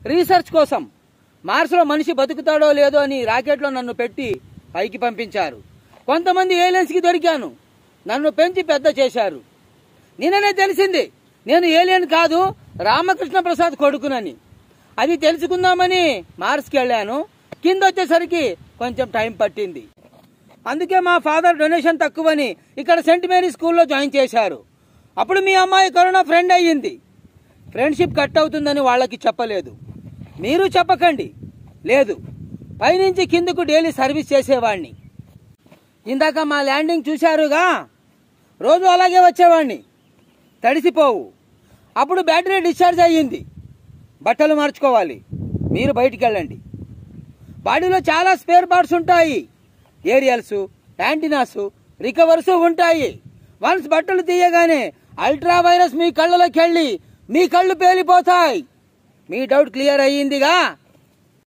research కోసం మార్స్లో మనిషి బతుకుతాడో లేదో అని రాకెట్లో నన్ను పెట్టి పైకి పంపించారు కొంతమంది ఏలియన్స్కి దొరికాను నన్ను పెంచి పెద్ద చేశారు నిన్ననే తెలిసింది నేను ఏలియన్ కాదు రామకృష్ణ ప్రసాద్ కొడుకునని అది తెలుసుకుందామని మార్స్కి వెళ్ళాను కింద వచ్చేసరికి కొంచెం టైం పట్టింది అందుకే మా ఫాదర్ డొనేషన్ తక్కువని ఇక్కడ సెంట్ మేరీ స్కూల్లో జాయిన్ చేశారు అప్పుడు మీ అమ్మాయి కరోనా ఫ్రెండ్ అయ్యింది ఫ్రెండ్షిప్ కట్ అవుతుందని వాళ్ళకి చెప్పలేదు మీరు చెప్పకండి లేదు పైనుంచి కిందకు డైలీ సర్వీస్ చేసేవాడిని ఇందాక మా ల్యాండింగ్ చూశారుగా రోజు అలాగే వచ్చేవాడిని తడిసిపోవు అప్పుడు బ్యాటరీ డిశ్చార్జ్ అయ్యింది బట్టలు మార్చుకోవాలి మీరు బయటికి వెళ్ళండి బాడీలో చాలా స్పేర్ పార్ట్స్ ఉంటాయి ఏరియల్స్ యాంటీనాస్ రికవర్స్ ఉంటాయి వన్స్ బట్టలు తీయగానే అల్ట్రా వైరస్ మీ కళ్ళలోకి వెళ్ళి మీ కళ్ళు పేలిపోతాయి మీ డౌట్ క్లియర్ అయ్యిందిగా